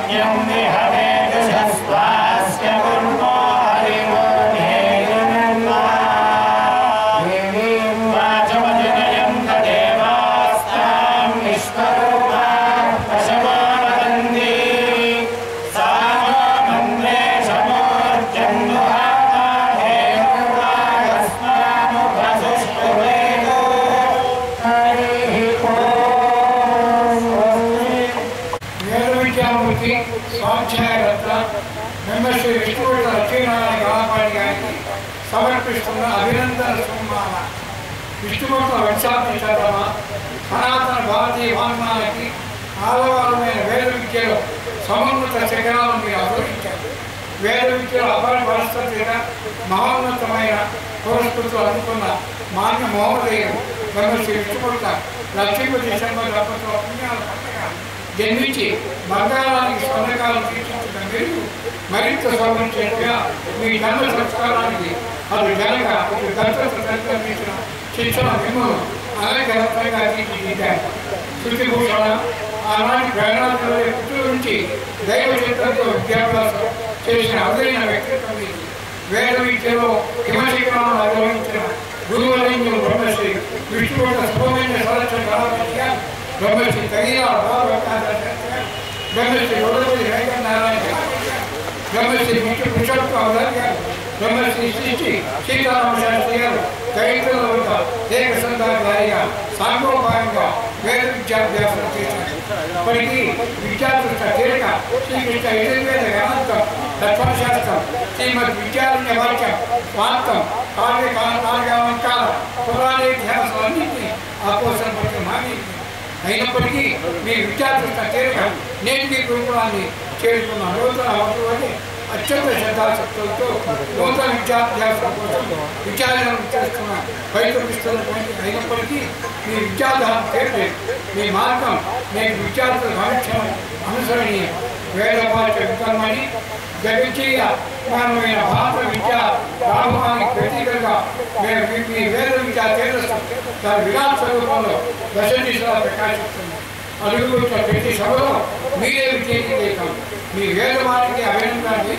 यज्ञं विहवेदुषस्वास्य कुर्मो हरिमो देवीं वाचमजनयन्त देवास्तां विश्वरूपा पशवो वदन्ति सा नो मन्त्रे समोर्जन्मुहाता धेनुवागस्मामुपसुष्टुवेदो हरिः వేద విద్యామూర్తి స్వాధ్యాయరత్న బ్రహ్మశ్రీ విష్ణువుల లక్ష్మీనారాయణ గణపాటి గారికి సమర్పిస్తున్న అభినందన సన్మాన విష్ణుమూర్త వంశాభిషేకమ సనాతన భారతీయ వాంగ్మాలకి ఆలవాలమైన వేద విద్యలో సమున్నత శిఖరాలను మీరు అభివృద్ధించారు వేద విద్యలో అపర పరిస్థితిగా మహోన్నతమైన పురస్కృతులు అందుకున్న మాన్య మహోదయులు బ్రహ్మశ్రీ విష్ణుమూర్త లక్ష్మీపతి శర్మ దంపతుల పుణ్యాల పండుగ జన్మించి బంగారానికి స్వర్ణకాలం తీర్చించిన మీరు మరింత సౌకర్యంగా మీ ధర్మ సంస్కారానికి అది జనక ఒక దత్తత సంక్రమించిన శిక్షణ మిమ్మల్ని అనగరతంగా తీర్చిదిద్దారు శృతిభూషణ ఆనాటి ప్రేరణలో పుట్టుల నుంచి దైవ చిత్రంతో విద్యాభ్యాసం చేసిన అరుదైన వ్యక్తిత్వం ఇది వేద విద్యలో హిమశిఖరాలను అధిరోహించిన గురువలింగం బ్రహ్మశ్రీ విష్ణువుల సుబ్రహ్మణ్య సంరక్షణ కళావిద్య బ్రహ్మశ్రీ తగిన బ్రహ్మశ్రీ వడపల్లి వెంకట నారాయణ బ్రహ్మశ్రీ విష్ణు పురుషోత్త అవధారి గారు బ్రహ్మశ్రీ శ్రీ శ్రీ సీతారామ శాస్త్రి గారు చైత్రుల వద్ద ఏక సంతానధారిగా సాంగోపాయంగా వేద విద్యాభ్యాసం చేశారు ఇప్పటికీ విద్యార్థుల తీరిక శ్రీకృష్ణ యజుర్వేద వేదాంతం తత్వశాస్త్రం శ్రీమద్ విద్యారణ్య వాక్యం స్వాంతం కావ్య కాలకాల పురాణ ఇతిహాసాలన్నింటినీ ఆపోషణ పట్ల మాని అయినప్పటికీ మీ విద్యార్థుల తీరిక నేటికి గురుకులాన్ని చేరుకున్న నూతన అవసరాన్ని అత్యంత శ్రద్ధాశక్తులతో నూతన విద్యాభ్యాసం కోసం విద్యాలయం చేస్తున్న బయటపిస్తున్నటువంటి అయినప్పటికీ మీ విద్యాధారం తీరలేదు మీ మార్గం నేను విద్యార్థుల భవిష్యం అనుసరణీయం వేదపాఠ విధానమని జగచ్చీయ జ్ఞానమైన భారత విద్యా ప్రారంభానికి ప్రతీకగా మేము మీ- మీ వేద విద్యా తేజస్సు తన విరాట్ స్వరూపంలో దశ దిశలా ప్రకాశిస్తుంది అడుగుతున్న ప్రతి సభలో మీరే విజయీకం మీ వేదవానికి అభినందన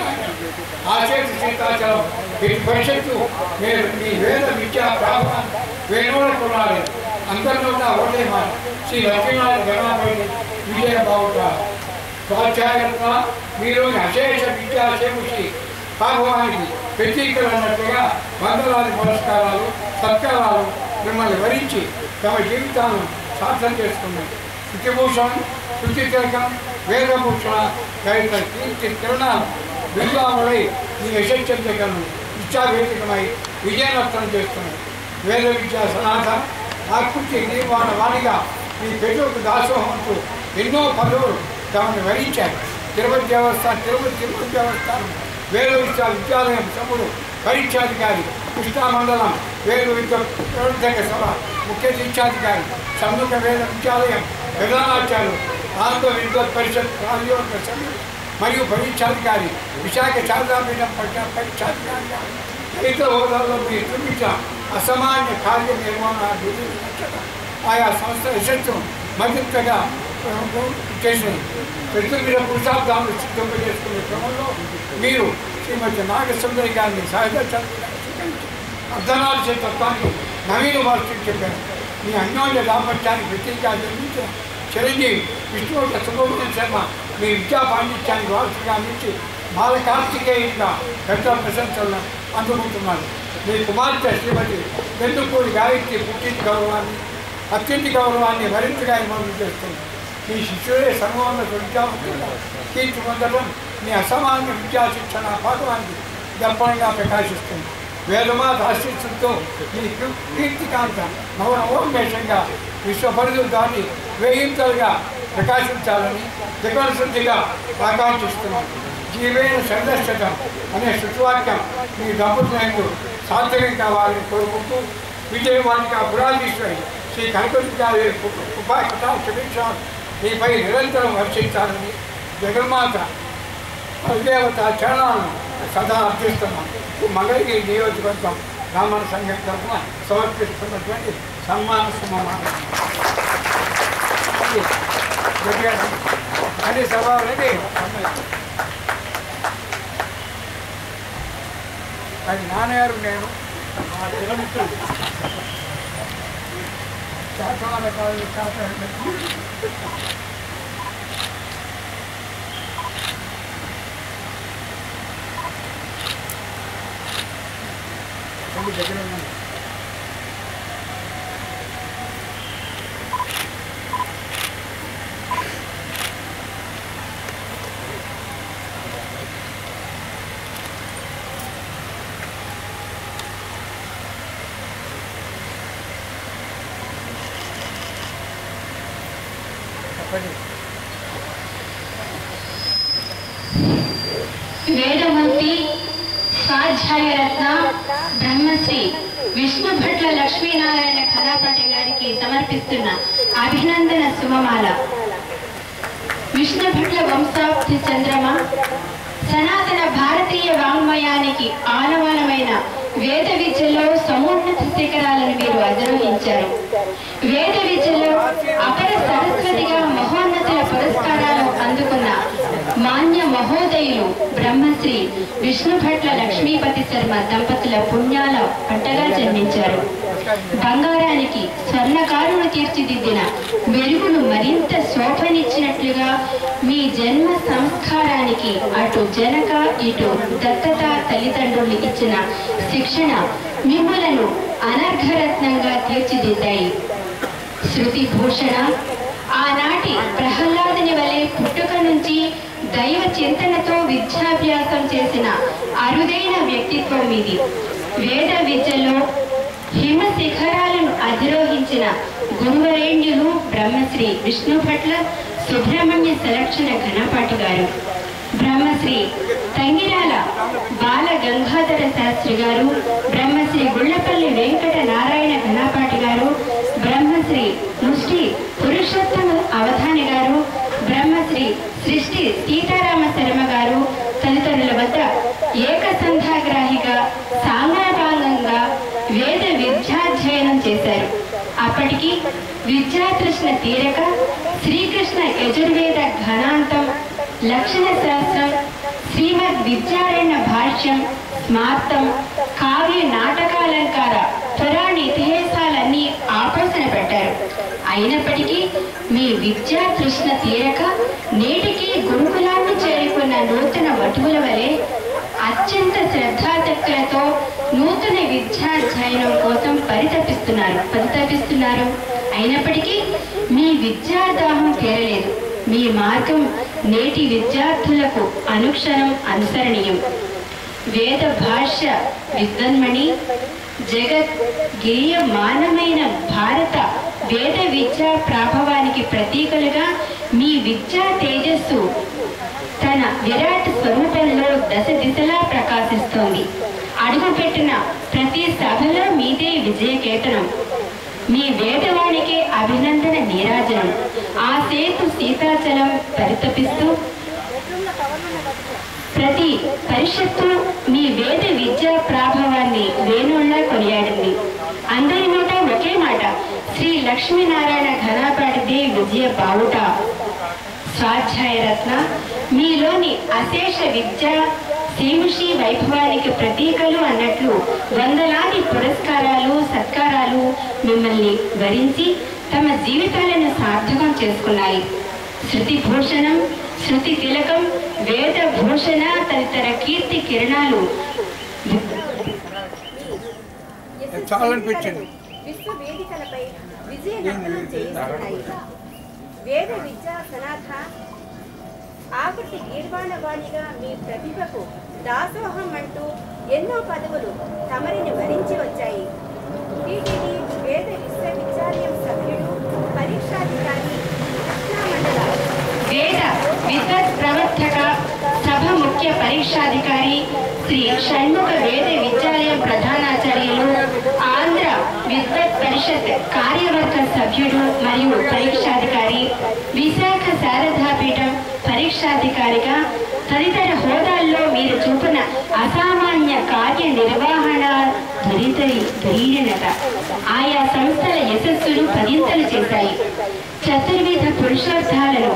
ఆచేతి సీతాచలం ఈ పరిషత్తు మీరు మీ వేద విద్యా ప్రారంభం వేణువుల కొనాలి అందరిలో ఉన్న ఒకటే మాట శ్రీ లక్ష్మీనారాయణ గణపతి విజయ బాగుంటారు స్వాధ్యాయంగా మీరు అశేష విద్యాశేముషి భాగవానికి ప్రతీకలన్నట్టుగా వందలాది పురస్కారాలు సత్కారాలు మిమ్మల్ని వరించి తమ జీవితాలను సార్థం చేసుకున్నాయి శృతిభూషణ్ శృతి తిలకం వేదభూషణ తదితర కీర్తి కిరణాలు బిల్లాములై మీ యశస్యంతకను ఇచ్చావేదికమై విజయనర్తనం చేస్తున్నాయి వేద విద్యా సనాథ ఆకృతి నిర్మాణ వాణిగా మీ పెట్టుకు దాసోహంతో ఎన్నో పదవులు తమను వరించారు తిరుపతి దేవస్థానం తిరుపతి తిరుపతి దేవస్థానం వేద విద్యా విద్యాలయం సభ్యుడు పరీక్షాధికారి కృష్ణా మండలం వేద విద్య ప్రవర్తక సభ ముఖ్య శిక్షాధికారి సముద్ర వేద విద్యాలయం ప్రధానాచార్యులు ఆంధ్ర విద్వత్ పరిషత్ కార్యవర్గ సభ్యులు మరియు పరీక్షాధికారి విశాఖ శారదాపీఠం పట్ల పరీక్షాధికారిగా ఇతర హోదాల్లో మీరు చూపించిన అసామాన్య కార్య నిర్వహణ అభివృద్ధి లక్ష్యంగా ఆయా సంస్థ యశస్సును మరింతగా చేసినది ప్రతి మీద పురుషార్థాలను సిద్ధింపజేసుకునే క్రమంలో మీరు శ్రీమతి నాగసుందరి గారిని సహజ అర్ధనాథ తత్వాన్ని నవీన వార్తలు చెప్పారు మీ అన్యోన్య దాంపత్యానికి ప్రతీగా జన్మించిన చిరంజీవి విష్ణువుల సుబ్రహ్మణ్య శర్మ మీ విద్యా పాండిత్యానికి వారసుగా అందించి బాల కార్తికేయుడిగా పెద్ద ప్రశంసలను అందుకుంటున్నారు మీ కుమార్తె శ్రీమతి వెందుకూరి గాయత్రి పుట్టింటి గౌరవాన్ని అత్యంత గౌరవాన్ని మరింతగా ఇమోదం చేస్తుంది మీ శిష్యుడే సర్వోన్నత విద్యావంతులుగా కీర్తి పొందడం మీ అసామాన్య విద్యా శిక్షణ పాఠవానికి దర్పణంగా ప్రకాశిస్తుంది వేదమాత ఆశిస్సుతో మీ కీ- కీర్తికాంత నవనవోన్మేషంగా విశ్వపరులు దాన్ని వేయింతలుగా ప్రకాశించాలని త్రికోణ శుద్ధిగా ఆకాంక్షిస్తున్నాం జీవేన సందర్శకం అనే శుచివాక్యం మీ దంపతులకు సార్థకం కావాలని కోరుకుంటూ విజయవాడిక పురాధీశ్వరి శ్రీ కనకదుర్గాదేవి ఉపాయ క్షమించాలి మీపై నిరంతరం వర్షించాలని జగన్మాత దేవత చరణాలను సదా అర్థిస్తున్నాం మంగళగిరి నియోజకవర్గం బ్రాహ్మణ సంఘం తరఫున సమర్పిస్తున్నటువంటి సన్మాన సమానం అది సభాలది అది నాన్నగారు నేను మా తిరమిత్రుడు శాతవాహన కాలం శాతం రెండు దగ్గర ఉన్నాను చెప్పండి వేదమూర్తి స్వాధ్యాయరత్న బ్రహ్మశ్రీ విష్ణు భట్ల లక్ష్మీనారాయణ కళాపాటి గారికి సమర్పిస్తున్న అభినందన సుమమాల విష్ణు భట్ల వంశాబ్ది చంద్రమ సనాతన భారతీయ వాంగ్మయానికి ఆనవానమైన వేద విద్యలో సమున్నత శిఖరాలను మీరు అధిరోహించారు వేద విద్యలో అపర సరస్వతిగా మహోన్నతుల పురస్కారాలు అందుకున్న మాన్య మహోదయులు బ్రహ్మశ్రీ విష్ణు భట్ల లక్ష్మీపతి శర్మ దంపతుల పుణ్యాల పంటగా జన్మించారు బంగారానికి స్వర్ణకారుడు తీర్చిదిద్దిన వెలుగును మరింత శోభనిచ్చినట్లుగా మీ జన్మ సంస్కారానికి అటు జనక ఇటు దత్తత తల్లిదండ్రులు ఇచ్చిన శిక్షణ మిమ్మలను అనర్ఘరత్నంగా తీర్చిదిద్దాయి శృతి భూషణ ఆనాటి ప్రహ్లాదుని వలె పుట్టుక నుంచి దైవ చింతనతో విద్యాభ్యాసం చేసిన అరుదైన వ్యక్తిత్వం ఇది వేద విద్యలో హిమ శిఖరాలను అధిరోహించిన గురువరేణ్యులు బ్రహ్మశ్రీ విష్ణు భట్ల సుబ్రహ్మణ్య సెలక్షణ ఘనపాటి గారు బ్రహ్మశ్రీ తంగిరాల బాల గంగాధర శాస్త్రి గారు బ్రహ్మశ్రీ గుళ్ళపల్లి వెంకట నారాయణ ఘనపాటి గారు బ్రహ్మశ్రీ ముష్టి పురుషోత్తమ అవధాని గారు బ్రహ్మశ్రీ సృష్టి సీతారామ శర్మ గారు తదితరుల వద్ద ఏకసంధాగ్రాహిగా సాంగాభాగంగా వేద విద్యాధ్యయనం చేశారు అప్పటికి విద్యాతృష్ణ తీరక శ్రీకృష్ణ యజుర్వేద ఘనాంతం లక్షణ శాస్త్రం శ్రీమద్ విద్యారణ్య భాష్యం స్మార్తం కావ్య నాటకాలంకార పురాణ ఇతిహాసాలన్నీ ఆపోసన పెట్టారు అయినప్పటికీ మీ విద్యా తృష్ణ తీరక నేటికి గురుకులాన్ని చేరుకున్న నూతన వటువుల వలె అత్యంత శ్రద్ధాశక్తులతో నూతన విద్యాధ్యయనం కోసం పరితపిస్తున్నారు పరితపిస్తున్నారు అయినప్పటికీ మీ విద్యాదాహం తీరలేదు మీ మార్గం నేటి విద్యార్థులకు అనుక్షణం అనుసరణీయం వేద భాష్య విద్వన్మణి జగత్ గేయమానమైన భారత వేద విద్యా ప్రాభవానికి ప్రతీకలుగా మీ విద్యా తేజస్సు తన విరాట్ స్వరూపంలో దశ దిశలా ప్రకాశిస్తోంది అడుగుపెట్టిన ప్రతి సభలో మీదే విజయకేతనం మీ వేదవాణికే అభినందన నీరాజనం ఆ సేతు సీతాచలం పరితపిస్తూ ప్రతి పరిషత్తు మీ వేద విద్యా ప్రాభవాన్ని వేణుల్లా కొనియాడింది అందరి నోట ఒకే మాట శ్రీ లక్ష్మీనారాయణ ఘనాపాటిదే విజయ బావుట స్వాధ్యాయ రత్న మీలోని అశేష విద్య శ్రీముషి వైభవానికి ప్రతీకలు అన్నట్లు వందలాది పురస్కారాలు సత్కారాలు మిమ్మల్ని వరించి తమ జీవితాలను సార్థకం చేసుకున్నాయి శృతి భూషణం శృతి తిలకం వేద భూషణ తదితర కీర్తి కిరణాలు చాలా అనిపించింది. విశ్వ వేదికలపై విజయ నటనం చేయిస్తున్నాయి వేద విద్యా సనాథ ఆకటి గీర్వాణవాణిగా మీ ప్రతిభకు దాసోహం అంటూ ఎన్నో పదవులు తమరిని వరించి వచ్చాయి టీటీడీ వేద విశ్వవిద్యాలయం సభ్యుడు పరీక్షాధికారి కృష్ణామండల వేద విద్వత్ ప్రవర్తక సభ ముఖ్య పరీక్షాధికారి శ్రీ షణ్ముఖ వేద విద్యాలయం ప్రధానాచార్యులు ఆంధ్ర విద్వత్ పరిషత్ కార్యవర్గ సభ్యుడు మరియు పరీక్షాధికారి విశాఖ శారదాపీఠం పరీక్షాధికారిగా తదితర హోదాల్లో మీరు చూపిన అసామాన్య కార్య నిర్వహణ ధరిత ధీరణత ఆయా సంస్థల యశస్సును పదింతలు చేశాయి చతుర్విధ పురుషార్థాలను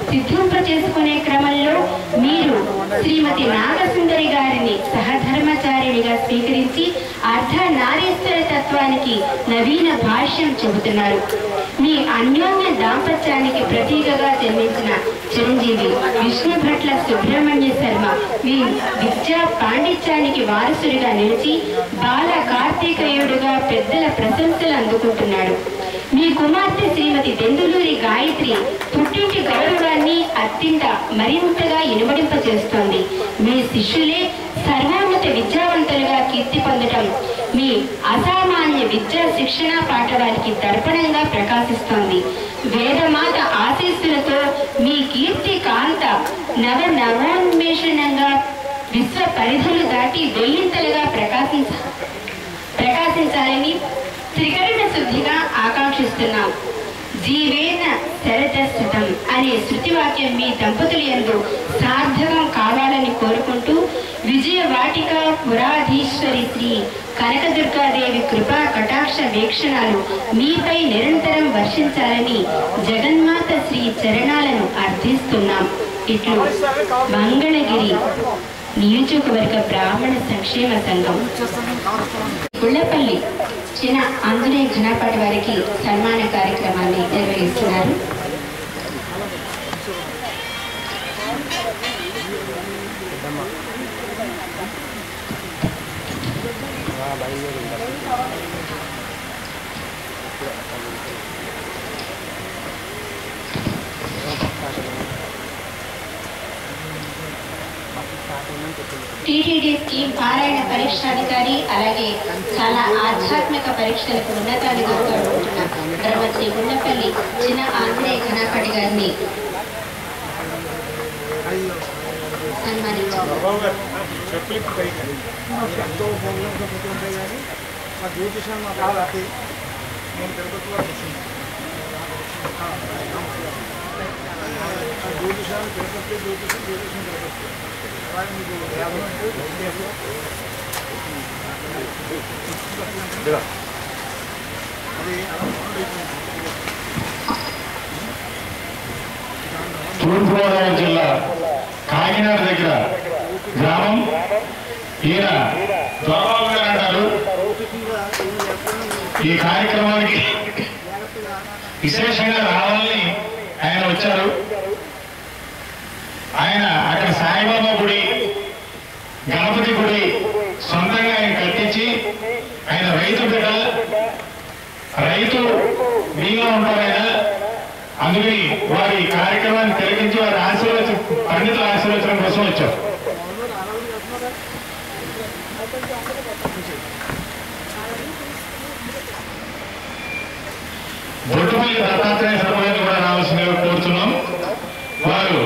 సిద్ధింప చేసుకునే క్రమంలో మీరు శ్రీమతి నాగసుందరి గారిని సహధర్మచారిణిగా స్వీకరించి అర్ధ నారీశ్వర తత్వానికి నవీన భాష్యం చెబుతున్నారు మీ అన్యోన్య దాంపత్యానికి ప్రతీకగా జన్మించిన చిరంజీవి విష్ణు భట్ల సుబ్రహ్మణ్య శర్మ మీ విద్యా పాండిత్యానికి వారసుడిగా నిలిచి బాల కార్తీకేయుడుగా పెద్దల ప్రశంసలు అందుకుంటున్నాడు మీ కుమార్తె శ్రీమతి దెందులూరి గాయత్రి పుట్టింటి గౌరవాన్ని అత్యంత మరింతగా ఇనుమడింప చేస్తోంది మీ శిష్యులే సర్వోన్నత విద్యావంతులుగా కీర్తి పొందటం మీ అసామాన్య విద్యా శిక్షణ పాఠవానికి దర్పణంగా ప్రకాశిస్తోంది వేదమాత ఆశీస్సులతో మీ కీర్తి కాంత నవ నవోన్మేషణంగా విశ్వ పరిధులు దాటి వెయ్యింతలుగా ప్రకాశించ ప్రకాశించాలని త్రికరణ శుద్ధిగా ఆకాంక్షిస్తున్నాం జీవేన శరదస్థితం అనే శృతివాక్యం మీ దంపతులు ఎందు సార్థకం కావాలని కోరుకుంటూ విజయవాటిక పురాధీశ్వరి శ్రీ కనకదుర్గాదేవి కృపా కటాక్ష వీక్షణాలు మీపై నిరంతరం వర్షించాలని జగన్మాత శ్రీ చరణాలను అర్థిస్తున్నాం ఇట్లు మంగళగిరి నియోజకవర్గ బ్రాహ్మణ సంక్షేమ సంఘం గుళ్ళపల్లి చిన్న ఆంజనేయ ఘనపాటి వారికి సన్మాన కార్యక్రమాన్ని నిర్వహిస్తున్నారు టీటీడీ స్కీమ్ పారాయణ పరీక్షాధికారి అలాగే చాలా ఆధ్యాత్మిక పరీక్షలకు ఉన్నతాధికారిగా ఉంటున్న ధర్మశ్రీ గుండపల్లి చిన్న ఆంజనేయ ఘనాపటి గారిని సన్మానించారు మా జ్యోతిషం మా కాలకి నేను తిరుపతిలో వచ్చింది జ్యోతిషాన్ని తిరుపతి జ్యోతిషం జ్యోతిషం తిరుపతి అలాగే మీకు యాభై అది తూర్పుగోదావరి జిల్లా కాకినాడ దగ్గర గ్రామం ఈయన దొరబాబు గారు అంటారు ఈ కార్యక్రమానికి విశేషంగా రావాలని ఆయన వచ్చారు ఆయన అక్కడ సాయిబాబా గుడి గణపతి గుడి సొంతంగా ఆయన కట్టించి ఆయన రైతు బిడ్డ రైతు మీలో ఉంటారు ఆయన అందుకని వారి కార్యక్రమాన్ని తిలకించి వారి ఆశీర్వచ పండితుల ఆశీర్వచనం కోసం వచ్చారు బొట్టుపల్లి దత్తాత్రేయ సర్పంచ్ కూడా రావాల్సిందిగా కోరుతున్నాం వారు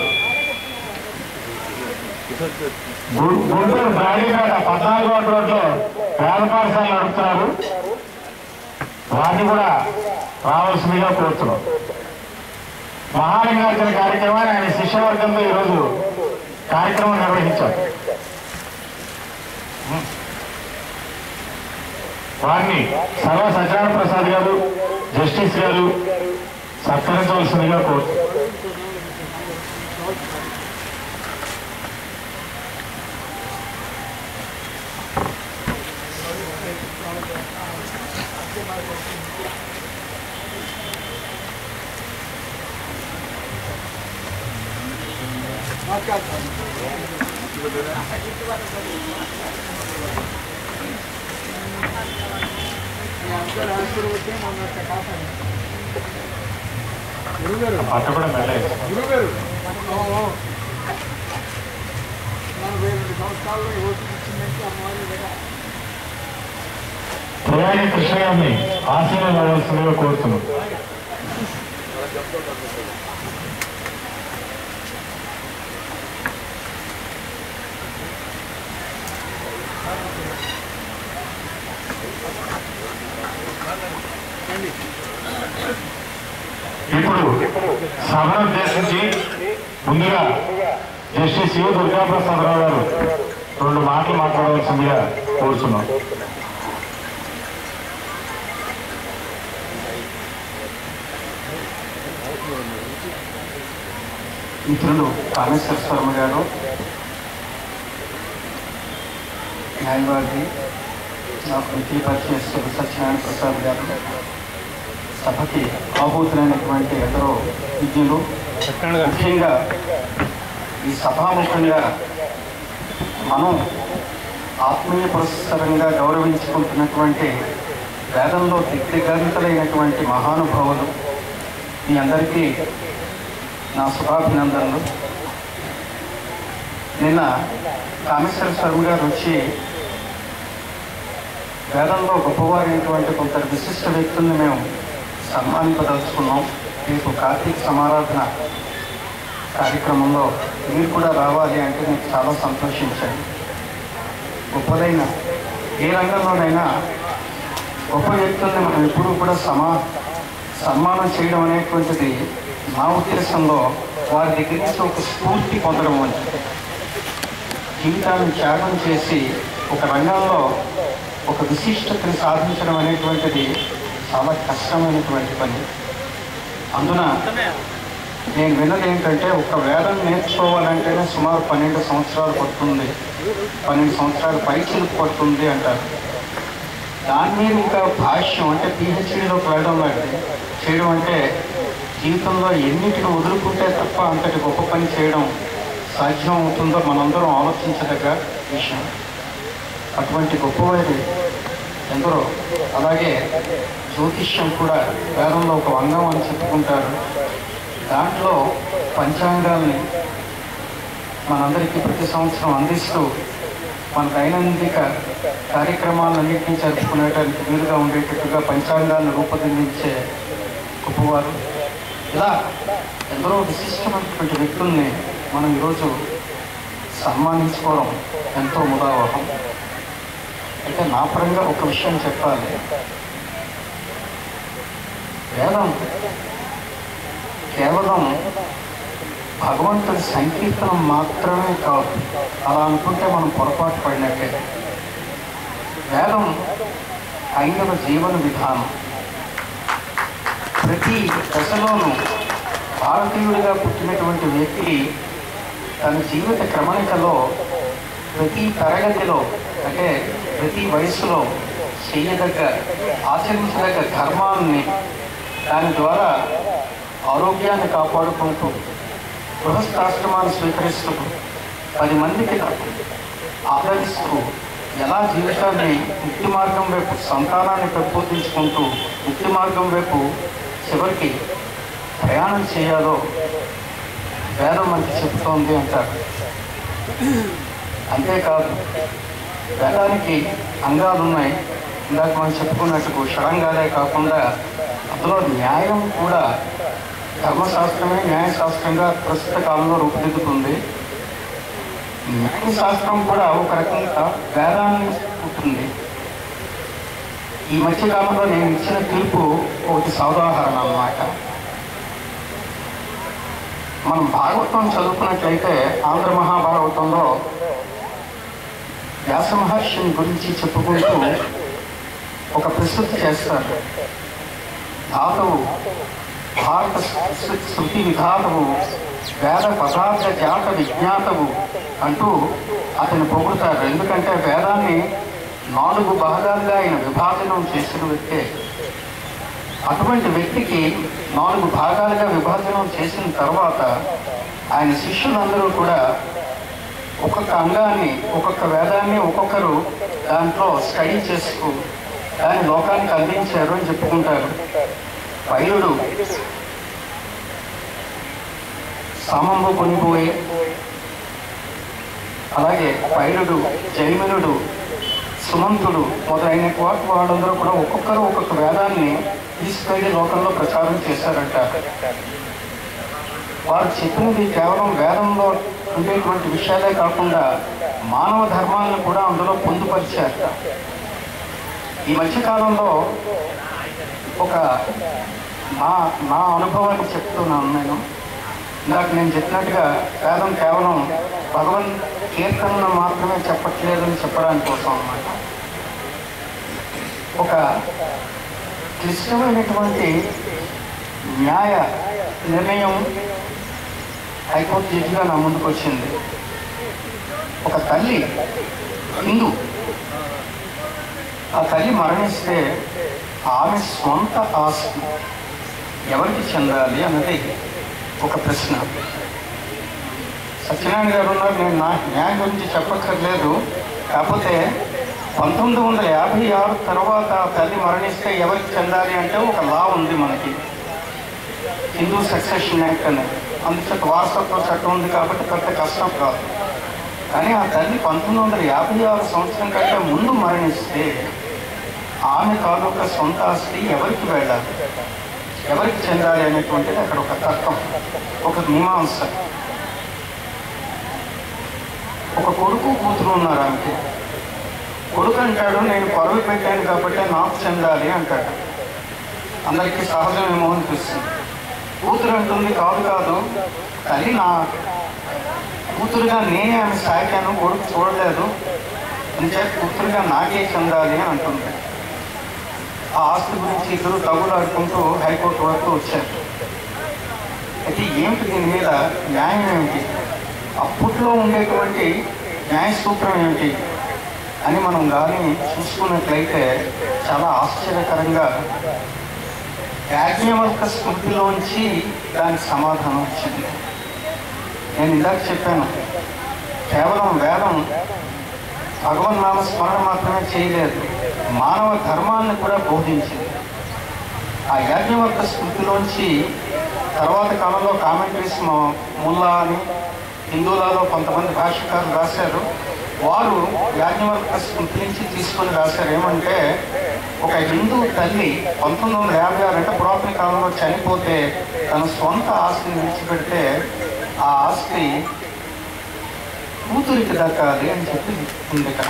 గు- గుంటూరు గాడిపేట పద్నాలుగో రోడ్లో వేద పాఠశాల నడుపుతున్నారు వారిని కూడా రావాల్సిందిగా కోరుతున్నాం మహాలింగార్జున కార్యక్రమాన్ని ఆయన శిష్యవర్గంతో ఈరోజు కార్యక్రమం నిర్వహించారు వారిని సర్వ సత్యనారాయణ ప్రసాద్ గారు జస్టిస్ గారు సత్కరించవలసిందిగా కోరుతున్నాం అట్ట కూడా మెల్లలేదు గురుగారు నలభై రెండు సంవత్సరాల్లో ఓటు ఇచ్చిందంటే అమ్మవారి దగ్గర ప్రయాణి కృష్ణ గారిని ఆశీర్వదించవలసిందిగా కోరుతున్నాం ఇప్పుడు సభను ఉద్దేశించి ముందుగా జస్టిస్ యు దుర్గాప్రసాద్ రావు గారు రెండు మాటలు మాట్లాడవలసిందిగా కోరుతున్నాం మిత్రులు కామేశ్వర శర్మ గారు న్యాయవాది నాకు మిత్రి పరిచయస్తులు సత్యనారాయణ ప్రసాద్ గారు సభకి ఆహూతులైనటువంటి ఎందరో విద్యులు ముఖ్యంగా ఈ సభాముఖంగా మనం ఆత్మీయ పురస్సరంగా గౌరవించుకుంటున్నటువంటి వేదంలో దిగ్దిగంతులైనటువంటి మహానుభావులు మీ అందరికీ నా శుభాభినందనలు నిన్న కామేశ్వర శర్మ గారు వచ్చి వేదంలో గొప్పవారైనటువంటి కొంత విశిష్ట వ్యక్తుల్ని మేము సన్మానింపదలుచుకున్నాం రేపు కార్తీక సమారాధన కార్యక్రమంలో మీరు కూడా రావాలి అంటే నేను చాలా సంతోషించాను గొప్పదైన ఏ రంగంలోనైనా గొప్ప వ్యక్తుల్ని మనం ఎప్పుడూ కూడా సమా సన్మానం చేయడం అనేటువంటిది నా ఉద్దేశంలో వారి దగ్గర నుంచి ఒక స్ఫూర్తి పొందడం వంటిది జీవితాన్ని త్యాగం చేసి ఒక రంగంలో ఒక విశిష్టతని సాధించడం అనేటువంటిది చాలా కష్టమైనటువంటి పని అందున నేను విన్నది ఏంటంటే ఒక వేదం నేర్చుకోవాలంటేనే సుమారు పన్నెండు సంవత్సరాలు పడుతుంది పన్నెండు సంవత్సరాలు పైచిలుకు పడుతుంది అంటారు దాని మీద ఇంకా భాష్యం అంటే పిహెచ్డీలోకి వెళ్ళడం లాంటిది చేయడం అంటే జీవితంలో ఎన్నిటిని వదులుకుంటే తప్ప అంతటి గొప్ప పని చేయడం సాధ్యం అవుతుందో మనందరం ఆలోచించదగ్గ విషయం అటువంటి గొప్పవారి ఎందరో అలాగే జ్యోతిష్యం కూడా వేదంలో ఒక అంగం అని చెప్పుకుంటారు దాంట్లో పంచాంగాల్ని మనందరికీ ప్రతి సంవత్సరం అందిస్తూ మన దైనందిక కార్యక్రమాలన్నింటినీ జరుపుకునేటానికి వీలుగా ఉండేటట్టుగా పంచాంగాలను రూపొందించే గొప్పవారు ఇలా ఎందరో విశిష్టమైనటువంటి వ్యక్తుల్ని మనం ఈరోజు సన్మానించుకోవడం ఎంతో ముదావహం అయితే నా పరంగా ఒక విషయం చెప్పాలి వేదం కేవలం భగవంతుడి సంకీర్తనం మాత్రమే కాదు అలా అనుకుంటే మనం పొరపాటు పడినట్టే వేదం హైందవ జీవన విధానం ప్రతి దశలోనూ భారతీయుడిగా పుట్టినటువంటి వ్యక్తి తన జీవిత క్రమణికలో ప్రతి తరగతిలో అంటే ప్రతి వయసులో చేయదగ్గ ఆచరించదగ్గ ధర్మాన్ని దాని ద్వారా ఆరోగ్యాన్ని కాపాడుకుంటూ గృహస్థాశ్రమాన్ని స్వీకరిస్తూ పది మందికి ఆదరిస్తూ ఎలా జీవితాన్ని ముక్తి మార్గం వైపు సంతానాన్ని పెంపొందించుకుంటూ ముక్తి మార్గం వైపు చివరికి ప్రయాణం చేయాలో వేదం మనకి చెబుతోంది అంటారు అంతేకాదు వేదానికి అంగాలు ఉన్నాయి ఇందాక మనం చెప్పుకున్నట్టు షడంగాలే కాకుండా అందులో న్యాయం కూడా ధర్మశాస్త్రమే న్యాయశాస్త్రంగా ప్రస్తుత కాలంలో రూపుదిద్దుతుంది న్యాయశాస్త్రం కూడా ఒక రకంగా వేదాన్ని ఉంటుంది ఈ మధ్య కాలంలో నేను ఇచ్చిన తీర్పు ఒకటి సౌదాహరణ అన్నమాట మనం భాగవతం చదువుకున్నట్లయితే ఆంధ్ర మహాభారతంలో వ్యాస మహర్షిని గురించి చెప్పుకుంటూ ఒక ప్రస్తుతి చేస్తారు ధాతవు భారత శృ- శృతి విధాతవు వేద పదార్థ జాత విజ్ఞాతవు అంటూ అతను పొగుడుతారు ఎందుకంటే వేదాన్ని నాలుగు భాగాలుగా ఆయన విభాజనం చేసిన వ్యక్తే అటువంటి వ్యక్తికి నాలుగు భాగాలుగా విభజనం చేసిన తర్వాత ఆయన శిష్యులందరూ కూడా ఒక్కొక్క అంగాన్ని ఒక్కొక్క వేదాన్ని ఒక్కొక్కరు దాంట్లో స్టడీ చేస్తూ దాన్ని లోకానికి అందించారు అని చెప్పుకుంటారు పైరుడు సామంబు కొనిపోయి అలాగే పైరుడు జైమినుడు సుమంతుడు మొదలైన వాటి వాళ్ళందరూ కూడా ఒక్కొక్కరు ఒక్కొక్క వేదాన్ని తీసుకెళ్లి లోకంలో ప్రచారం చేశారంట వారు చెప్పినది కేవలం వేదంలో ఉండేటువంటి విషయాలే కాకుండా మానవ ధర్మాలను కూడా అందులో పొందుపరిచారట ఈ మధ్యకాలంలో ఒక నా నా అనుభవాన్ని చెప్తున్నాను నేను ఇందాక నేను చెప్పినట్టుగా వేదం కేవలం భగవన్ కీర్తనను మాత్రమే చెప్పట్లేదని చెప్పడానికి కోసం అన్నమాట ఒక క్లిష్టమైనటువంటి న్యాయ నిర్ణయం హైకోర్టు జడ్జిగా నా ముందుకు వచ్చింది ఒక తల్లి హిందూ ఆ తల్లి మరణిస్తే ఆమె స్వంత ఆస్తి ఎవరికి చెందాలి అన్నది ఒక ప్రశ్న సత్యనారాయణ గారు ఉన్నారు నేను నా న్యాయం గురించి చెప్పక్కర్లేదు కాకపోతే పంతొమ్మిది వందల యాభై ఆరు తర్వాత ఆ తల్లి మరణిస్తే ఎవరికి చెందాలి అంటే ఒక లా ఉంది మనకి హిందూ సక్సెషన్ యాక్ట్ అని అందుచేత వారసత్వ చట్టం ఉంది కాబట్టి పెద్ద కష్టం కాదు కానీ ఆ తల్లి పంతొమ్మిది వందల యాభై ఆరు సంవత్సరం కంటే ముందు మరణిస్తే ఆమె తాలూకా సొంత ఆస్తి ఎవరికి వెళ్ళాలి ఎవరికి చెందాలి అనేటువంటిది అక్కడ ఒక తర్కం ఒక మీమాంస ఒక కొడుకు కూతురు ఉన్నారు ఆమెకి కొడుకు అంటాడు నేను పొరవి పెట్టాను కాబట్టి నాకు చెందాలి అంటాడు అందరికీ సహజమేమో అనిపిస్తుంది కూతురు అంటుంది కాదు కాదు తల్లి నా కూతురుగా నేనే ఆమె సాకాను కొడుకు చూడలేదు అంటే కూతురుగా నాకే చెందాలి అని అంటుంది ఆ ఆస్తి గురించి ఇద్దరు తగులాడుకుంటూ హైకోర్టు వరకు వచ్చారు అయితే ఏమిటి దీని మీద న్యాయం ఏమిటి అప్పట్లో ఉండేటువంటి న్యాయ సూత్రం ఏమిటి అని మనం కానీ చూసుకున్నట్లయితే చాలా ఆశ్చర్యకరంగా యాజ్ఞవల్క స్మృతిలోంచి దానికి సమాధానం వచ్చింది నేను ఇందాక చెప్పాను కేవలం వేదం భగవన్నామ స్మరణ మాత్రమే చేయలేదు మానవ ధర్మాన్ని కూడా బోధించింది ఆ యాజ్ఞవల్క స్మృతిలోంచి తర్వాత కాలంలో కామెంటరీస్ ముల్లా అని హిందువులలో కొంతమంది భాషకారులు రాశారు వారు యాజ్ఞవల్క స్మృతి నుంచి తీసుకొని రాశారు ఏమంటే ఒక హిందూ తల్లి పంతొమ్మిది వందల యాభై ఆరు అంటే పురాతన కాలంలో చనిపోతే తన సొంత ఆస్తిని విడిచిపెడితే ఆ ఆస్తి కూతురికి దక్కాలి అని చెప్పి ఉంది ఇక్కడ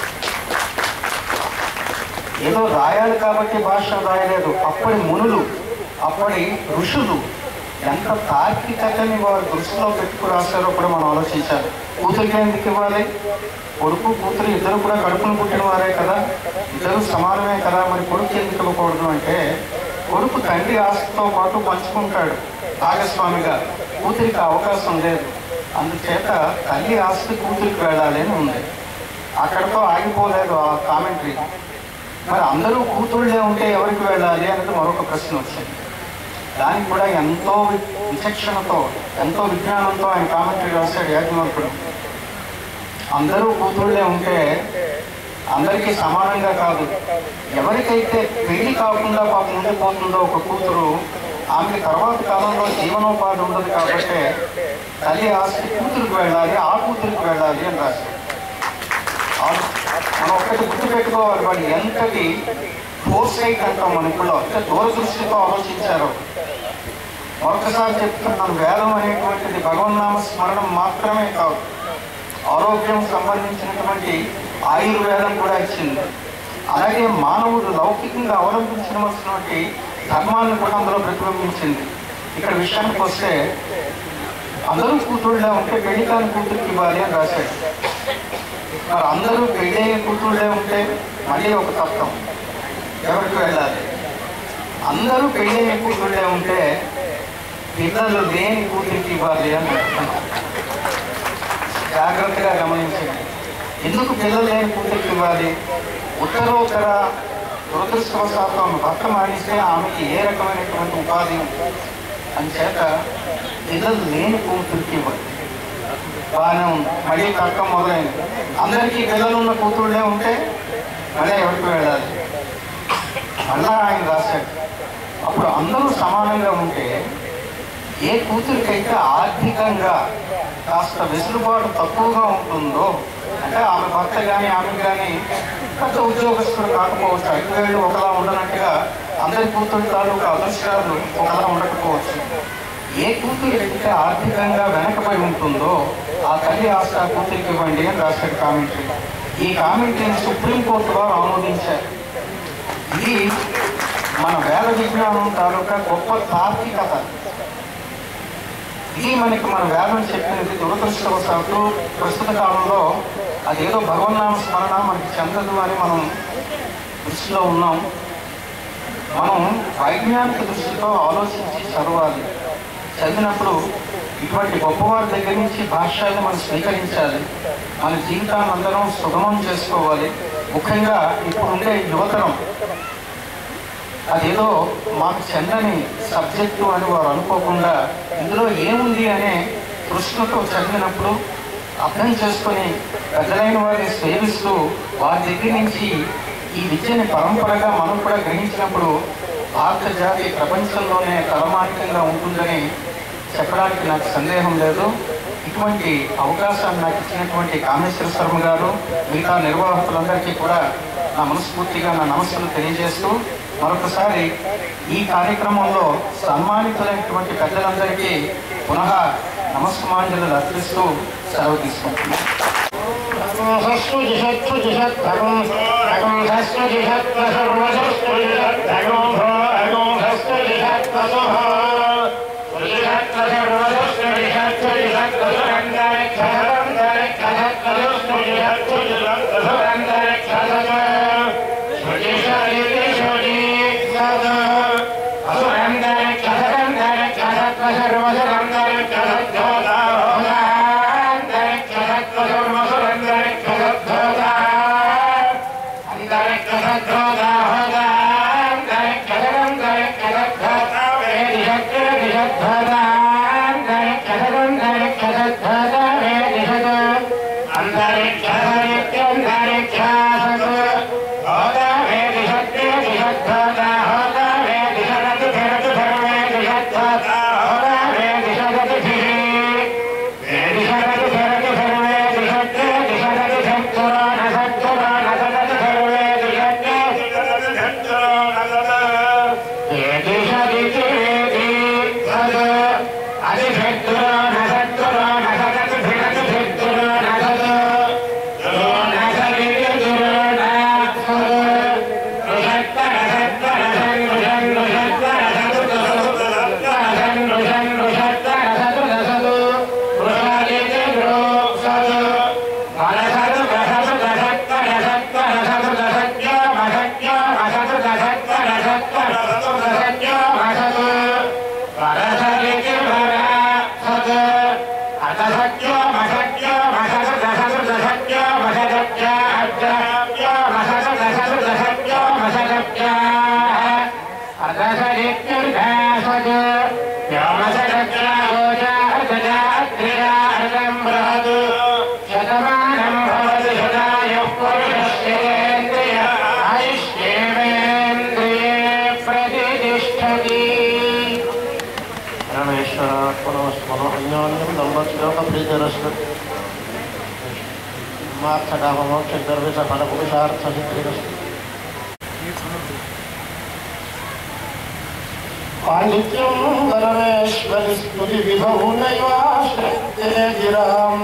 ఏదో రాయాలి కాబట్టి భాష రాయలేదు అప్పటి మునులు అప్పటి ఋషులు ఎంత తార్కికతని వారు దృష్టిలో పెట్టుకు రాశారో కూడా మనం ఆలోచించాలి కూతురికి ఎందుకు ఇవ్వాలి కొడుకు కూతురు ఇద్దరు కూడా కడుపును పుట్టిన వారే కదా ఇద్దరు సమానమే కదా మరి కొడుకు ఎందుకు ఇవ్వకూడదు అంటే కొడుకు తండ్రి ఆస్తితో పాటు పంచుకుంటాడు భాగస్వామిగా కూతురికి ఆ అవకాశం లేదు అందుచేత తల్లి ఆస్తి కూతురికి వెళ్ళాలి అని ఉంది అక్కడితో ఆగిపోలేదు ఆ కామెంటరీ మరి అందరూ కూతుళ్ళే ఉంటే ఎవరికి వెళ్ళాలి అనేది మరొక ప్రశ్న వచ్చింది దానికి కూడా ఎంతో వి- విచక్షణతో ఎంతో విజ్ఞానంతో ఆయన కామెంటరీ రాశాడు యాజ్ఞవల్కుడు అందరూ కూతుళ్ళే ఉంటే అందరికీ సమానంగా కాదు ఎవరికైతే పెళ్లి కాకుండా పాపం ఉండిపోతుందో ఒక కూతురు ఆమెకి తర్వాత కాలంలో జీవనోపాధి ఉండదు కాబట్టి తల్లి ఆస్తి కూతురికి వెళ్ళాలి ఆ కూతురికి వెళ్ళాలి అని రాశాడు ఆ- మనం ఒక్కటి గుర్తు పెట్టుకోవాలి వాళ్ళు ఎంతటి ఫోర్సైట్ అంటాం మన ఇప్పుడు అంటే దూరదృష్టితో ఆలోచించారు మరొకసారి చెప్తున్నాను వేదం అనేటువంటిది భగవన్నామ స్మరణం మాత్రమే కాదు ఆరోగ్యం సంబంధించినటువంటి ఆయుర్వేదం కూడా ఇచ్చింది అలాగే మానవుడు లౌకికంగా అవలంబించవలసినటువంటి ధర్మాలను కూడా అందులో ప్రతిబింబించింది ఇక్కడ విషయానికి వస్తే అందరూ కూతుళ్ళే ఉంటే పెళ్లి కాని కూతురికి ఇవ్వాలి అని రాశాడు మరి అందరూ పెళ్ళయ్యే కూతుళ్ళే ఉంటే మళ్ళీ ఒక తత్వం ఎవరికి వెళ్ళాలి అందరూ పెళ్ళయ్యే కూతుళ్ళే ఉంటే పిల్లలు లేని కూతురికి ఇవ్వాలి అని చెప్తున్నాం. జాగ్రత్తగా గమనించండి ఎందుకు పిల్లలు లేని కూతురికి ఇవ్వాలి ఉత్తరోత్తర దురదృష్టవశాత్తు ఆమె భర్త మారిస్తే ఆమెకి ఏ రకమైనటువంటి ఉపాధి ఉంది అని చేత పిల్లలు లేని కూతురికి ఇవ్వాలి బాగానే ఉంది మళ్ళీ తర్కం మొదలైంది అందరికీ పిల్లలు ఉన్న కూతుళ్ళే ఉంటే మళ్ళీ ఎవరికి వెళ్ళాలి మళ్ళా ఆయన రాశాడు అప్పుడు అందరూ సమానంగా ఉంటే ఏ కూతురికైతే ఆర్థికంగా కాస్త వెసులుబాటు తక్కువగా ఉంటుందో అంటే ఆమె భర్త కానీ ఆమె కానీ పెద్ద ఉద్యోగస్తులు కాకపోవచ్చు ఐదు వేళ్ళు ఒకలా ఉండనట్టుగా అందరి కూతురు తాలూకు అదృష్టాలు ఒకలా ఉండకపోవచ్చు ఏ కూతురు అయితే ఆర్థికంగా వెనకబడి ఉంటుందో ఆ తల్లి ఆస్తి ఆ కూతురికి ఇవ్వండి అని రాశాడు కామెంటరీ ఈ కామెంటరీని సుప్రీంకోర్టు వారు ఆమోదించారు ఇది మన వేద విజ్ఞానం తాలూకా గొప్ప తార్కికత ఇది మనకి మన వేదం చెప్పినది దురదృష్టవశాత్తు ప్రస్తుత కాలంలో అదేదో భగవన్నామ స్మరణ మనకి చెందదు అని మనం దృష్టిలో ఉన్నాం మనం వైజ్ఞానిక దృష్టితో ఆలోచించి చదవాలి చదివినప్పుడు ఇటువంటి గొప్పవారి దగ్గర నుంచి భాష్యాన్ని మనం స్వీకరించాలి మన జీవితాన్ని అందరం సుగమం చేసుకోవాలి ముఖ్యంగా ఇప్పుడుండే యువతరం అదేదో మాకు చెందని సబ్జెక్టు అని వారు అనుకోకుండా ఇందులో ఏముంది అనే ప్రశ్నతో చదివినప్పుడు అర్థం చేసుకొని పెద్దలైన వారిని సేవిస్తూ వారి దగ్గర నుంచి ఈ విద్యని పరంపరగా మనం కూడా గ్రహించినప్పుడు భారత జాతి ప్రపంచంలోనే తలమానికంగా ఉంటుందని చెప్పడానికి నాకు సందేహం లేదు ఇటువంటి అవకాశాన్ని నాకు ఇచ్చినటువంటి కామేశ్వర శర్మ గారు మిగతా నిర్వాహకులందరికీ కూడా నా మనస్ఫూర్తిగా నా నమస్సులు తెలియజేస్తూ మరొకసారి ఈ కార్యక్రమంలో సన్మానితులైనటువంటి పెద్దలందరికీ పునః నమస్మాంజలు అర్పిస్తూ సెలవు తీసుకుంటున్నాను శతమానం భవతి శతాయుః పురుషస్యేంద్రియ ఆయుష్యేవేంద్రియే ప్రతిష్టతి పరమేశ్వరాత్మనమస్మరో అన్యోన్యం దంబశ్లోకప్రీతిరస్తు మార్థకామోక్షగర్విత ఫలపురుషార్థ సిద్ధిరస్తు పాండిత్యం పరమేశ్వరి స్తుతి విభౌ నైవాశ్రయతే గిరాం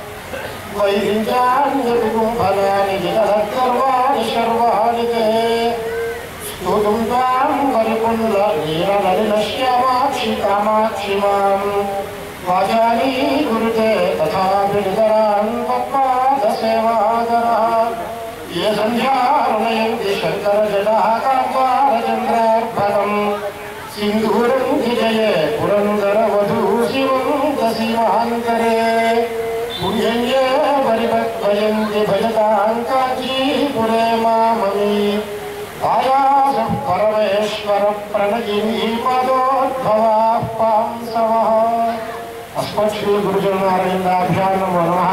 వైరించాన్యపిగుంఫలాని జగదర్వాణి శర్వాణి తే स्तोतुं त्वां परिपुण्ड नीलनलिनश्यामाक्षि कामाक्षि मां वाचाली गुरुते तथापि नितरान् पद्मादसेवादरः ये सन्ध्यारुणयन्ति शङ्करजटाः कात्वारचन्द्रार्पणम् सिन्धूरं विजये पुरन्दरवधू शिवं दशिमान्तरे पुण्यन्ये परिपक्वयन्ति भजतां काञ्चीपुरे माममी आयासः परमेश्वर प्रणयिनी पदोद्भवा पांसवः అస్మశ్రీ గురుజనారాయణాభ్యాం నమో నమ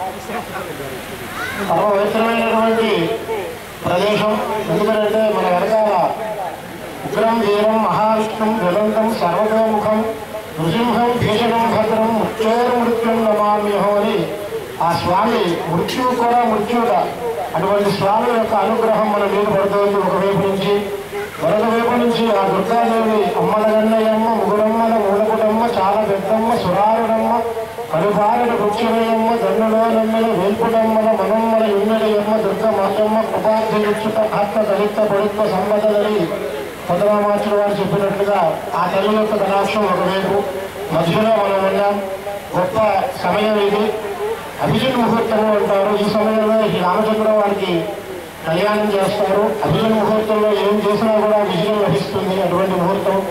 పరమపవిత్రమైనటువంటి ప్రదేశం ఎందుకంటే మన వెనకాల ఉగ్రం వీరం మహావిష్ణుం జ్వలంతం సర్వతోముఖం నృసింహం భీషణం భద్రం మృత్యోర్మృత్యుం నమామ్యహం అని ఆ స్వామి మృత్యువు కూడా మృత్యువుట అటువంటి స్వామి యొక్క అనుగ్రహం మన మీద పడుతోంది ఒకవైపు నుంచి మరొక వైపు నుంచి ఆ దుర్గాదేవి అమ్మల గన్నయ్యమ్మ ముగురమ్మల మూలకుడమ్మ చాలా పెద్దమ్మ సురారుడమ్మ కడుపారుడు వృక్షమయ్యమ్మ దన్నులో నమ్మల వేల్పుడమ్మల మనమ్మల ఇన్నడయమ్మ దుర్గ మాతమ్మ కృపార్థిచుట ఆత్మ దళిత పడుత్వ సంబదలని పొదరామాచుడు వారు చెప్పినట్లుగా ఆ తల్లి యొక్క కటాక్షం ఒకవైపు మధ్యలో మనం ఉన్నాం గొప్ప సమయం ఇది అభిజిత్ ముహూర్తము అంటారు ఈ సమయంలో ఈ రామచంద్ర వారికి కళ్యాణం చేస్తారు అభిజిత్ ముహూర్తంలో ఏం చేసినా కూడా విజయం లభిస్తుంది అటువంటి ముహూర్తం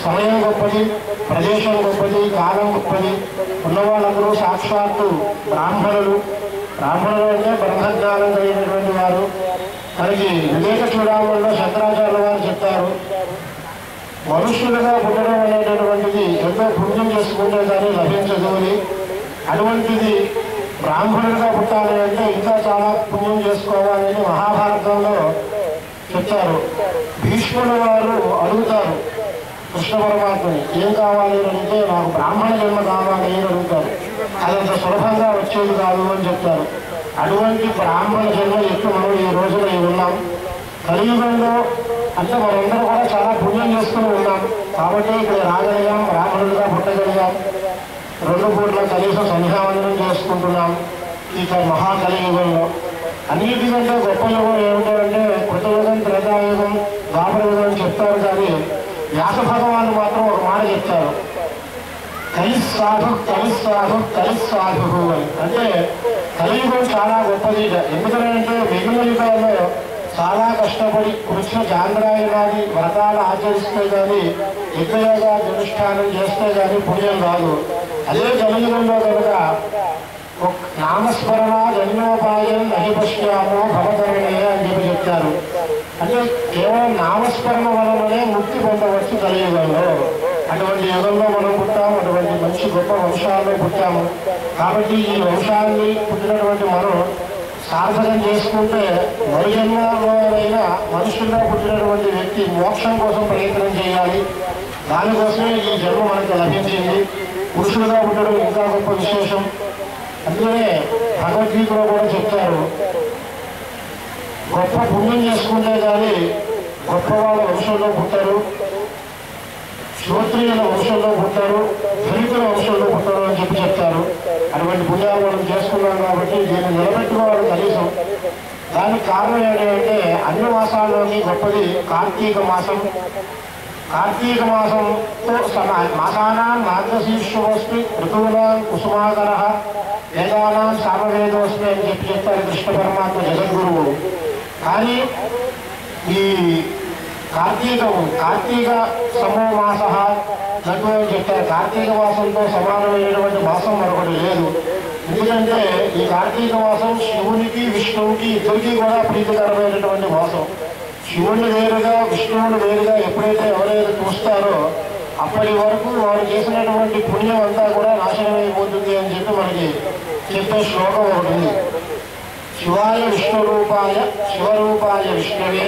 సమయం గొప్పది ప్రదేశం గొప్పది కాలం గొప్పది ఉన్న వాళ్ళందరూ సాక్షాత్తు బ్రాహ్మణులు బ్రాహ్మణులు అంటే బ్రహ్మజ్ఞానం కలిగినటువంటి వారు మనకి వివేక చూడడంలో శంకరాచార్య వారు చెప్తారు మనుషులుగా పుట్టడం అనేటటువంటిది ఎంతో పుణ్యం చేసుకుంటే కానీ లభించదు అని అటువంటిది బ్రాహ్మణులుగా పుట్టాలి అంటే ఇంకా చాలా పుణ్యం చేసుకోవాలని మహాభారతంలో చెప్తారు భీష్ముల వారు అడుగుతారు కృష్ణ పరమాత్మని ఏం కావాలి అని అడిగితే నాకు బ్రాహ్మణ జన్మ కావాలి అని అడుగుతారు అదంత సులభంగా వచ్చేది కాదు అని చెప్తారు అటువంటి బ్రాహ్మణ జన్మ ఎక్కువ మనం ఈ రోజున ఈ ఉన్నాం కలియుగంలో అంటే మనందరూ కూడా చాలా పుణ్యం చేసుకుని ఉన్నాం కాబట్టి ఇక్కడ రాగలిగాం బ్రాహ్మణులుగా పుట్టగలిగాం రెండు పూట్ల కనీసం సంధ్యావందనం చేసుకుంటున్నాం ఈ క- మహా కలియుగంలో అన్నిటికంటే గొప్ప యుగం ఏమిటంటే కృతయుగం త్రేతాయుగం ద్వాపర యుగం అని చెప్తారు కానీ వ్యాస భగవాన్ మాత్రం ఒక మాట చెప్తారు కలిస్సాధు కలిస్సాధు కలిస్సాధు అని అంటే కలియుగం చాలా గొప్పది ఎందుకంటే మిగిలిన యుగాల్లో చాలా కష్టపడి కృష్ణ చాంద్రాయనాది వ్రతాలు ఆచరిస్తే కానీ యజ్ఞయోగా అనుష్ఠానం చేస్తే కానీ పుణ్యం రాదు అదే కలియుగంలో కనుక ఒక నామస్మరణ జన్మోపాయం నహిపశ్యామో భవతరణే అని చెప్పి చెప్తారు అంటే కేవలం నామస్మరణ వలననే ముక్తి పొందవచ్చు కలియుగంలో అటువంటి యుగంలో మనం పుట్టాము అటువంటి మంచి గొప్ప వంశాల్లో పుట్టాము కాబట్టి ఈ వంశాన్ని పుట్టినటువంటి మనం సార్థకం చేసుకుంటే మరు జన్మలోనైనా మనుషుల్లో పుట్టినటువంటి వ్యక్తి మోక్షం కోసం ప్రయత్నం చేయాలి దానికోసమే ఈ జన్మ మనకు లభించింది పురుషులుగా పుట్టడం ఇంకా గొప్ప విశేషం అందుకనే భగవద్గీతలో కూడా చెప్తారు గొప్ప పుణ్యం చేసుకుంటే కానీ గొప్ప వాళ్ళ వంశంలో పుట్టారు శ్రోత్రియుల వంశంలో పుట్టారు ధనికుల వంశంలో పుట్టారు అని చెప్పి చెప్తారు అటువంటి పుణ్యాలు మనం చేసుకున్నాం కాబట్టి దీన్ని నిలబెట్టుకోవాలి కనీసం దానికి కారణం ఏంటంటే అన్ని మాసాల్లోని గొప్పది కార్తీక మాసం కార్తీక మాసంతో సమా మాసానాం మార్గశీర్షమస్మి ఋతువునాం కుసుమాకర వేదానాం సామవేదోస్మి అని చెప్పి చెప్తారు కృష్ణ పరమాత్మ జగద్గురువు కానీ ఈ కార్తీకం కార్తీక సమో మాస నటు అని చెప్తారు కార్తీక మాసంతో సమానమైనటువంటి మాసం మరొకటి లేదు ఎందుకంటే ఈ కార్తీక మాసం శివునికి విష్ణువుకి ఇద్దరికి కూడా ప్రీతికరమైనటువంటి మాసం శివుని వేరుగా విష్ణువుని వేరుగా ఎప్పుడైతే ఎవరైతే చూస్తారో అప్పటి వరకు వారు చేసినటువంటి పుణ్యం అంతా కూడా నాశనమైపోతుంది అని చెప్పి మనకి చెప్పే శ్లోకం ఒకటి ఉంది శివాయ విష్ణు రూపాయ శివరూపాయ విష్ణువే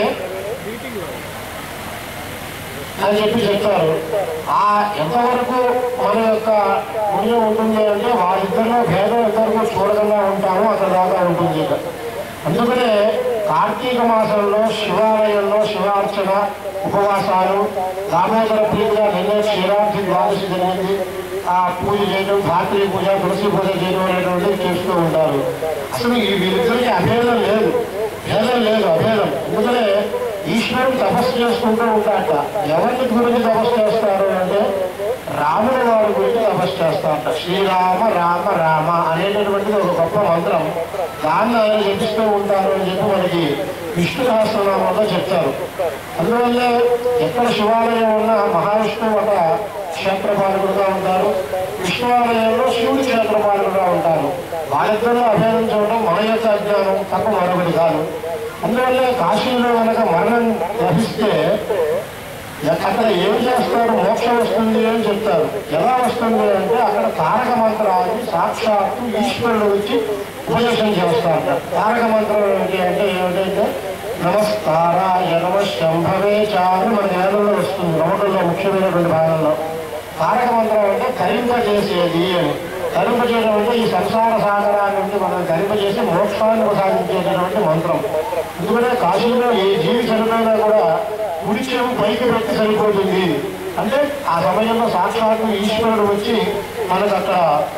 అని చెప్పి చెప్తారు ఆ ఎంతవరకు మన యొక్క పుణ్యం ఉంటుంది అంటే వాళ్ళిద్దరిలో భేదం ఎంతవరకు చూడకుండా ఉంటామో అక్కడ దాకా ఉంటుంది ఇక. అందుకనే కార్తీక మాసంలో శివాలయంలో శివార్చన ఉపవాసాలు దామోదర ప్రీతిగా నిన్నే క్షీరాబ్ది ద్వాదశి జరిగింది ఆ పూజ చేయడం భారతీయ పూజ తులసి పూజ చేయడం అనేటువంటిది చేస్తూ ఉంటారు అసలు ఈ వీరిద్దరికి అభేదం లేదు భేదం లేదు అభేదం ఎందుకంటే ఈశ్వరుడు తపస్సు చేసుకుంటూ ఉంటాడట ఎవరిని గురించి తపస్సు చేస్తారు అంటే రాముని వారి గురించి తపస్సు చేస్తారట శ్రీరామ రామ రామ అనేటటువంటిది ఒక గొప్ప మంత్రం దాన్ని ఆయన జపిస్తూ ఉంటారు అని చెప్పి మనకి విష్ణు సహస్రనామంలో చెప్తారు అందువల్లే ఎక్కడ శివాలయం ఉన్నా మహావిష్ణువు ఒక క్షేత్రపాలకుడుగా ఉంటారు విష్ణువాలయంలో శివుడి క్షేత్రపాలకుడుగా ఉంటారు వాళ్ళిద్దరూ అభేదం చూడడం మన యొక్క అజ్ఞానం తప్ప మరొకటి కాదు అందువల్ల కాశీలో కనుక మరణం లభిస్తే అక్కడ ఏం చేస్తారు మోక్షం వస్తుంది అని చెప్తారు ఎలా వస్తుంది అంటే అక్కడ తారక మంత్రాన్ని సాక్షాత్తు ఈశ్వరుడు వచ్చి ఉపదేశం చేస్తారట తారక మంత్రం ఏంటి అంటే ఏమిటంటే నమస్కారాయ నమ శంభవే చారు మన వేదంలో వస్తుంది నమ్మకంలో ముఖ్యమైనటువంటి భాగంలో తారక మంత్రం అంటే తరింపజేసేది అని తరింపజేయడం అంటే ఈ సంసార సాగరాన్ని నుండి మనం తరింపజేసి మోక్షాన్ని ప్రసాదించేటటువంటి మంత్రం ఎందుకంటే కాశీలో ఏ జీవి చనిపోయినా కూడా కుడి చెవు పైకి పెట్టి సరిపోతుంది అంటే ఆ సమయంలో సాక్షాత్తు ఈశ్వరుడు వచ్చి మనకు అక్కడ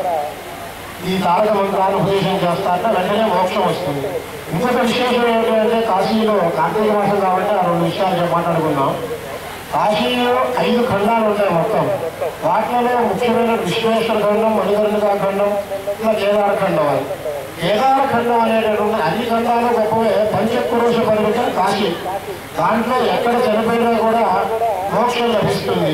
ఈ తారక మంత్రాన్ని ఉపదేశం చేస్తారంటే వెంటనే మోక్షం వస్తుంది ఇంకొక విశేషం ఏంటంటే కాశీలో కార్తీక మాసం కాబట్టి ఆ రెండు విషయాలు చెప్ప- మాట్లాడుకుందాం కాశీలో ఐదు ఖండాలు ఉంటాయి మొత్తం వాటిలో ముఖ్యమైన విశ్వేశ్వర ఖండం మణికర్ణికా ఖండం ఇలా కేదార ఖండం అని కేదార ఖండం అనేటటువంటి అన్ని ఖండాలు గొప్పవే పంచపురుష పరిమితం కాశీ దాంట్లో ఎక్కడ చనిపోయినా కూడా మోక్షం లభిస్తుంది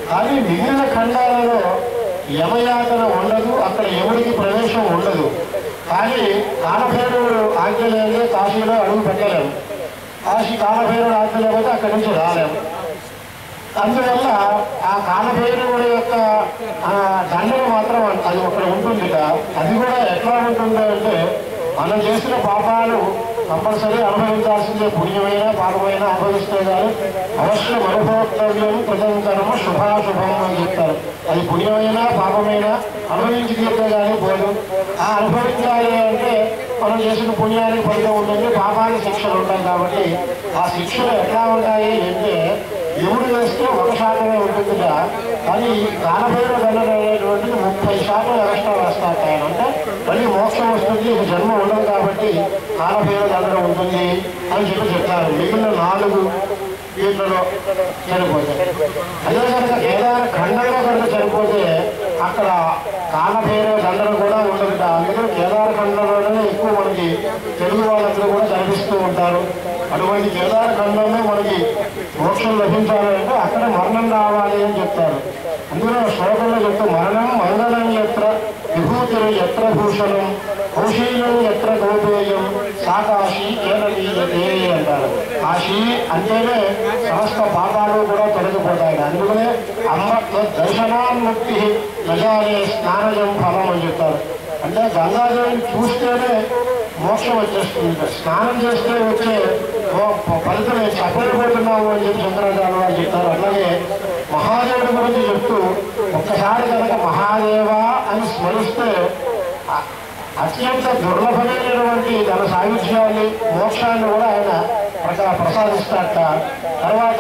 కానీ మిగిలిన ఖండాలలో యమయాతన ఉండదు అక్కడ ఎవరికి ప్రవేశం ఉండదు కానీ కాలభైరవుడు ఆజ్ఞ లేదే కాశీలో అడుగు పెట్టలేము కాశీ కాలభైరవుడు ఆజ్ఞ లేకపోతే అక్కడి నుంచి రాలేము అందువల్ల ఆ కాలభైరవుడి యొక్క ఆ, దండన మాత్రం అది అక్కడ ఉంటుంది అది కూడా ఎట్లా ఉంటుందో అంటే మనం చేసిన పాపాలు కంపల్సరీ అనుభవించాల్సిందే పుణ్యమైన పాపమైన అనుభవిస్తే కానీ అవశ్యం అనుభవకర్యం ప్రజంతరము శుభాశుభం అని చెప్తారు అది పుణ్యమైన పాపమైన అనుభవించి తీరితే కానీ పోదు ఆ అనుభవించాలి అంటే మనం చేసిన పుణ్యానికి ఫలితం ఉంటుంది పాపానికి శిక్షలు ఉంటాయి కాబట్టి ఆ శిక్షలు ఎట్లా ఉంటాయి అంటే ఎవడు వేస్తే ఒక శాతమే ఉంటుందిగా కానీ కాలభైర దండన అనేటువంటిది ముప్పై శాతం ఎక్స్ట్రా వేస్తారు ఆయన అంటే మళ్ళీ మోక్షం వస్తుంది ఇది జన్మ ఉండదు కాబట్టి కాలభైర దండన ఉంటుంది అని చెప్పి చెప్తారు మిగిలిన నాలుగు వీటిలో చనిపోతాయి అదే కనుక కేదార ఖండంలో కనుక చనిపోతే అక్కడ కాలభైరవ దండన కూడా ఉండదు అందుకని కేదార ఖండంలోనే ఎక్కువ మనకి తెలుగు వాళ్ళందరూ కూడా కనిపిస్తూ ఉంటారు అటువంటి కేదార ఖండంలో మనకి మోక్షం లభించాలంటే అక్కడ మరణం రావాలి అని చెప్తారు అందులో శ్లోకంలో చెప్తూ మరణం మంగళం ఎత్ర విభూతిరు ఎత్ర భూషణం కౌశీలం ఎత్ర గోపేయం సాకాశి కేనీయతే అంటారు కాశీ అంటేనే సమస్త పాపాలు కూడా తొలగిపోతాయి అందుకనే అమ్మ దర్శనాన్ముక్తి నజానే స్నానజం ఫలం అని చెప్తారు అంటే గంగాదేవిని చూస్తేనే మోక్షం వచ్చేస్తుంది స్నానం చేస్తే వచ్చే ఓ ప- ఫలితం చెప్పలేకపోతున్నాము అని చెప్పి శంకరాచార్య వారు చెప్తారు అలాగే మహాదేవుడి గురించి చెప్తూ ఒక్కసారి కనుక మహాదేవ అని స్మరిస్తే అ- అత్యంత దుర్లభమైనటువంటి ధన సాయుధ్యాన్ని మోక్షాన్ని కూడా ఆయన ప్రసా ప్రసాదిస్తాట తర్వాత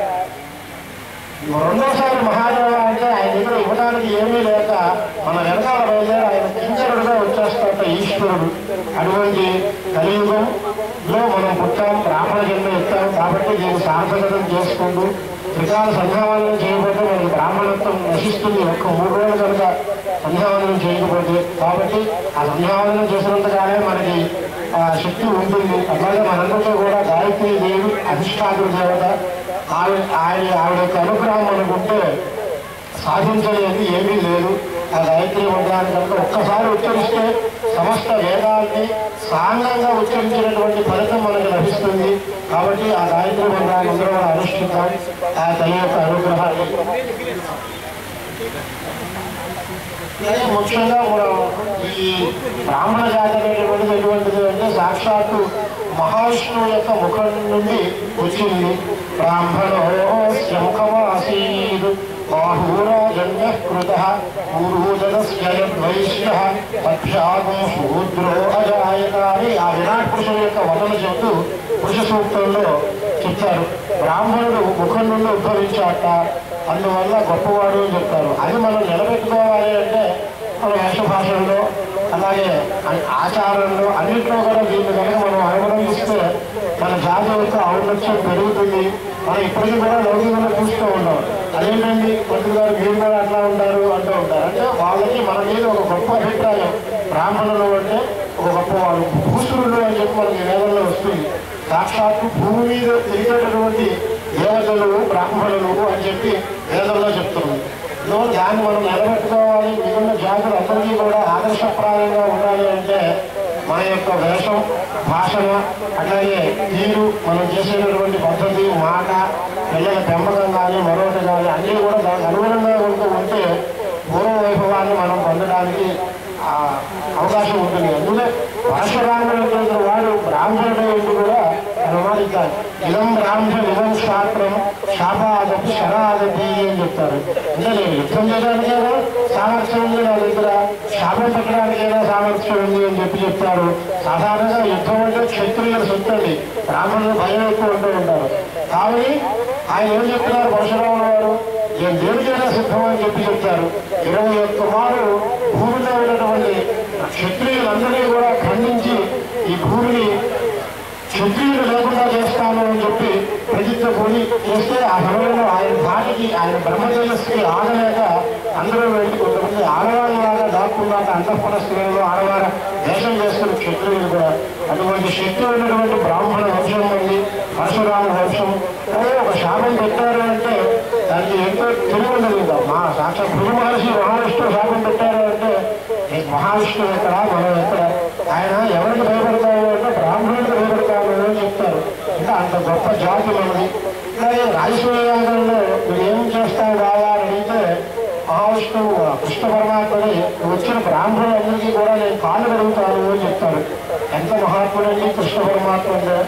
రెండోసారి మహాదేవ అంటే ఆయన దగ్గర ఇవ్వడానికి ఏమీ లేక మన వెనకాల బయలుదేరి ఆయన కించరుడుగా వచ్చేస్తాట ఈశ్వరుడు అటువంటి కలియుగంలో మనం పుట్టాం బ్రాహ్మణ జన్మ ఎత్తాం కాబట్టి దీన్ని సార్థకతం చేసుకుంటూ త్రికాల సంధ్యావందనం చేయకపోతే మనకి బ్రాహ్మణత్వం నశిస్తుంది ఒక్క మూడు రోజులు కనుక సంధ్యావందనం చేయకపోతే కాబట్టి ఆ సంధ్యావందనం చేసినంతగానే మనకి ఆ శక్తి ఉంటుంది అట్లాగే మనందరితో కూడా గాయత్రి దేవి అధిష్టాతుల దేవత ఆవిడ ఆయన ఆవిడ యొక్క అనుగ్రహం అనుకుంటే సాధించలేదు ఏమీ లేదు ఆ గాయత్రి మంత్రాన్ని కనుక ఒక్కసారి ఉచ్చరిస్తే సమస్త వేదాన్ని సాంగంగా ఉచ్చరించినటువంటి ఫలితం మనకు లభిస్తుంది కాబట్టి ఆ గాయత్రి మంత్రాన్ని అందరూ కూడా అనుష్ఠిద్దాం ఆ తల్లి యొక్క అనుగ్రహాన్ని అలాగే ముఖ్యంగా మనం ఈ బ్రాహ్మణ జాతి అనేటువంటిది ఎటువంటిది అంటే సాక్షాత్తు మహావిష్ణువు యొక్క ముఖం నుండి వచ్చింది బ్రాహ్మణో ముఖమాసీద్ బాహూరాజన్య కృత పూర్వోదనస్యద్వైశ్య పక్షాగం శూద్రో అజాయత అని ఆ విరాట్ పురుషుడు యొక్క వదన చెబుతూ పురుష సూక్తంలో చెప్తారు బ్రాహ్మణుడు ముఖం నుండి ఉద్భవించాట అందువల్ల గొప్పవాడు అని చెప్తారు అది మనం నిలబెట్టుకోవాలి అంటే మన వేషభాషల్లో అలాగే ఆ- ఆచారంలో అన్నింటిలో కూడా దీన్ని కనుక మనం అనుమతిస్తే మన జాతి యొక్క ఔన్నత్యం పెరుగుతుంది మనం ఇప్పటికీ కూడా లౌకికంగా చూస్తూ ఉంటాం అదేంటండి మంత్రి గారు మీరు కూడా అట్లా ఉంటారు అంటూ ఉంటారు అంటే వాళ్ళకి మన మీద ఒక గొప్ప అభిప్రాయం బ్రాహ్మణులు అంటే ఒక గొప్పవాడు భూసురుడు అని చెప్పి మనకి వేదంలో వస్తుంది సాక్షాత్తు భూమి మీద తిరిగేటటువంటి దేవతలు బ్రాహ్మణులు అని చెప్పి వేదంలో చెప్తుంది లో దాన్ని మనం నిలబెట్టుకోవాలి మిగిలిన జాతులు అందరికీ కూడా ఆదర్శప్రాయంగా ఉండాలి అంటే మన యొక్క వేషం భాషణ అట్లాగే తీరు మనం చేసేటటువంటి పద్ధతి మాట పిల్లల పెంపకం కానీ మరొకటి కానీ అన్నీ కూడా దానికి అనుగుణంగా ఉంటూ ఉంటే పూర్వ వైభవాన్ని మనం పొందడానికి ఆ, అవకాశం ఉంటుంది అందుకే పరశురాముడు వాడు బ్రాహ్మణుడు ఉండి కూడా అనుమానిస్తారు ఇదం బ్రాహ్మణ ఇదం శాస్త్రం శాపాదపి శరాదపి అని చెప్తారు అంటే నేను యుద్ధం చేయడానికైనా సామర్థ్యం ఉంది నా దగ్గర శాపం పెట్టడానికైనా సామర్థ్యం ఉంది అని చెప్పి చెప్తారు సాధారణంగా యుద్ధం అంటే క్షత్రియుల సొత్తు అండి బ్రాహ్మణులు భయం ఎక్కువ ఉంటూ ఉంటారు కాబట్టి ఆయన ఏం చెప్తున్నారు పరశురాముల వారు నేను దేనికైనా సిద్ధం అని చెప్పి చెప్తారు ఇరవై ఒక్క మారు భూమిలో ఉన్నటువంటి క్షత్రియులందరినీ కూడా ఖండించి ఈ భూమిని క్షత్రియులు లేకుండా చేస్తాను అని చెప్పి ప్రతిజ్ఞ కూడి చేస్తే ఆ సమయంలో ఆయన ధాటికి ఆయన బ్రహ్మతేజస్కి ఆగలేక అందరూ వెళ్ళి కొంతమంది ఆడవాళ్ళలాగా దాక్కున్నాక అంతఃపుర స్త్రీలు ఆడవారు దేశం చేస్తున్న క్షత్రియులు కూడా అటువంటి శక్తి ఉన్నటువంటి బ్రాహ్మణ వంశం ఉంది పరశురామ వంశం అదే ఒక శాపం పెట్టారు అంటే దానికి ఎంతో తెలివి ఉండదు ఇంకా మా సాక్షాత్ గురు మహర్షి మహావిష్ణువు శాపం పెట్టారు అంటే ఈ మహావిష్ణువు ఎక్కడ మనం ఎక్కడ ఆయన ఎవరికి భయపడతాము అంటే బ్రాహ్మణుడికి భయపడతాము అని చెప్తారు అంటే అంత గొప్ప జాతి మనది అలాగే రాజసూయాగంలో మీరు ఏం చేస్తావు బాగా అని అడిగితే మహావిష్ణువు కృష్ణ పరమాత్మని వచ్చిన బ్రాహ్మణులందరికీ కూడా నేను కాళ్ళు కడుగుతాను అని చెప్తారు ఎంత మహాత్ముడండి కృష్ణ పరమాత్మ అంటే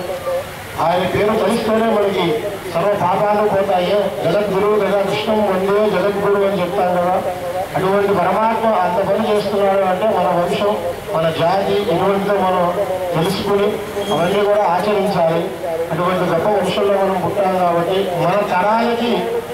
ఆయన పేరు తెలిస్తేనే మనకి సర్వ పాపాలు పోతాయి జగద్గురు కదా కృష్ణం వందే జగద్గురు అని చెప్తాం కదా అటువంటి పరమాత్మ అంత పని చేస్తున్నాడు అంటే మన వంశం మన జాతి ఇటువంటితో మనం తెలుసుకుని అవన్నీ కూడా ఆచరించాలి అటువంటి గొప్ప వంశంలో మనం పుట్టాం కాబట్టి మన తరాలకి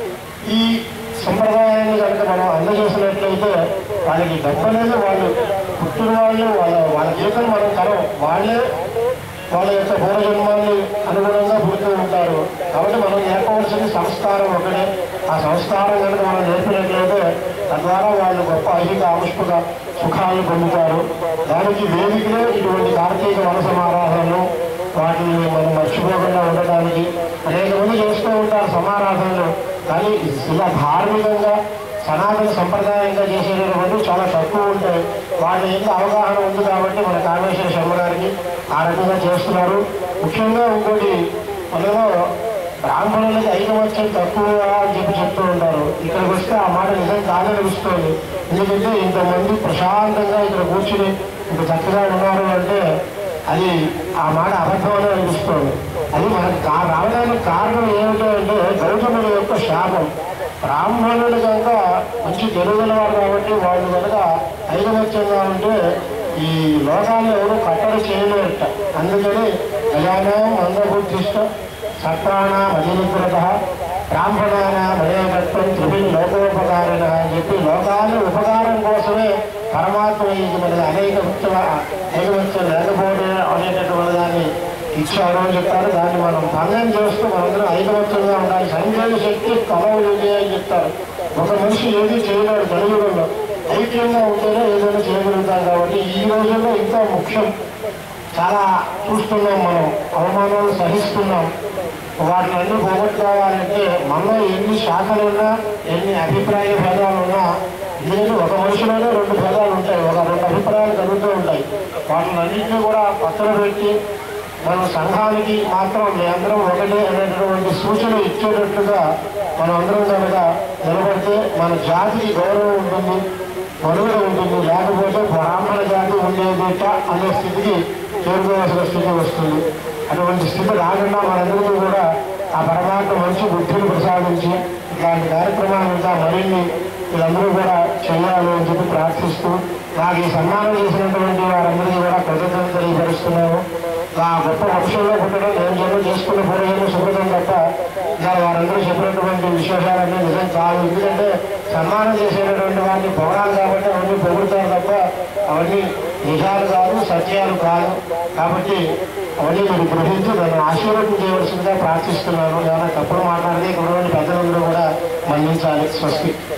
ఈ సంప్రదాయాన్ని కనుక మనం అందజేసినట్లయితే వాళ్ళకి డబ్బు అనేది వాళ్ళు పుట్టిన వాళ్ళు వాళ్ళ వాళ్ళ జీవితం మనం తరం వాళ్ళే వాళ్ళ యొక్క పూర్వజన్మాన్ని అనుగుణంగా పుడుతూ ఉంటారు కాబట్టి మనం నేర్పవలసిన సంస్కారం ఒకటే ఆ సంస్కారం కనుక మనం నేర్పినట్లయితే తద్వారా వాళ్ళు గొప్ప ఐహిక ఆవిష్పక సుఖాలను పొందుతారు దానికి వేదికలో ఇటువంటి కార్తీక వన సమారాధనలు వాటిని మనం మర్చిపోకుండా ఉండటానికి అనేక మంది చేస్తూ ఉంటారు సమారాధనలు కానీ ఇలా ధార్మికంగా సనాతన సంప్రదాయంగా చేసేటటువంటి చాలా తక్కువ ఉంటాయి వాళ్ళ ఎంత అవగాహన ఉంది కాబట్టి మన కామేశ్వర శర్మ గారికి ఆ రకంగా చేస్తున్నారు ముఖ్యంగా ఇంకోటి మనలో బ్రాహ్మణులకి ఐకమత్యం తక్కువ అని చెప్పి చెప్తూ ఉంటారు ఇక్కడికి వస్తే ఆ మాట నిజం కాదనిపిస్తుంది ఎందుకంటే ఇంతమంది ప్రశాంతంగా ఇక్కడ కూర్చుని ఇంత చక్కగా ఉన్నారు అంటే అది ఆ మాట అబద్ధమని అనిపిస్తుంది అది మనకి కా- రావడానికి కారణం ఏమిటో అంటే గౌతముడి యొక్క శాపం బ్రాహ్మణులు కనుక మంచి తెలుగుల వారు కాబట్టి వాళ్ళు కనుక ఐకమత్యంగా ఉంటే ఈ లోకాన్ని ఎవరు కట్టడి చేయలేరట అందుకని గజానం మందబుద్ధిష్ట సత్రాణ మదినిగ్రత బ్రాహ్మణాన మణేకత్వం త్రిభిన్ లోకోపకారణ అని చెప్పి లోకాన్ని ఉపకారం కోసమే పరమాత్మ ఈ మనకి అనేక వృత్తుల ఐకమత్యం లేకపోతే అనేటటువంటి దాన్ని ఇచ్చారు అని చెప్తారు దాన్ని మనం భంగం చేస్తూ మనందరం ఐకమత్యంగా ఉండాలి సంజయ శక్తి కలవు అని చెప్తారు ఒక మనిషి ఏది చేయలేడు కలియుగంలో ఐక్యంగా ఉంటేనే ఏదైనా చేయగలుగుతాం కాబట్టి ఈ రోజుల్లో ఇంకా ముఖ్యం చాలా చూస్తున్నాం మనం అవమానాలు సహిస్తున్నాం వాటిని అన్ని పోగొట్టుకోవాలంటే మనలో ఎన్ని శాఖలు ఉన్నా ఎన్ని అభిప్రాయ భేదాలు ఉన్నా ఎందుకంటే ఒక మనిషిలోనే రెండు భేదాలు ఉంటాయి ఒక రెండు అభిప్రాయాలు కలుగుతూ ఉంటాయి వాటిని అన్నింటినీ కూడా పక్కన పెట్టి మన సంఘానికి మాత్రం మేమందరం ఒకటే అనేటటువంటి సూచన ఇచ్చేటట్లుగా మనం అందరం కనుక నిలబడితే మన జాతికి గౌరవం ఉంటుంది మనుగడ ఉంటుంది లేకపోతే బ్రాహ్మణ జాతి ఉండేదిట అనే స్థితికి చేరుకోవాల్సిన స్థితి వస్తుంది అటువంటి స్థితి రాకుండా మనందరికీ కూడా ఆ పరమాత్మ మంచి బుద్ధిని ప్రసాదించి ఇలాంటి కార్యక్రమాలు ఇంకా మరిన్ని వీళ్ళందరూ కూడా చేయాలి అని చెప్పి ప్రార్థిస్తూ నాకు ఈ సన్మానం చేసినటువంటి వారందరికీ కూడా కృతజ్ఞతలు తెలియపరుస్తున్నాను నా గొప్ప వంశంలో పుట్టడం నేను జన్మ చేసుకున్న పూర్వజన్మ సుకృతం తప్ప ఇలా వారందరూ చెప్పినటువంటి విశేషాలన్నీ నిజం కాదు ఎందుకంటే సన్మానం చేసేటటువంటి వారిని పొగడాలి కాబట్టి అవన్నీ పొగుడుతారు తప్ప అవన్నీ నిజాలు కాదు సత్యాలు కాదు కాబట్టి అవన్నీ మీరు గ్రహించి నన్ను ఆశీర్వదం చేయవలసిందిగా ప్రార్థిస్తున్నాను ఏమైనా తప్పుడు మాట్లాడితే ఇక్కడ ఉన్నటువంటి పెద్దలందరూ కూడా మన్నించాలి స్వస్తి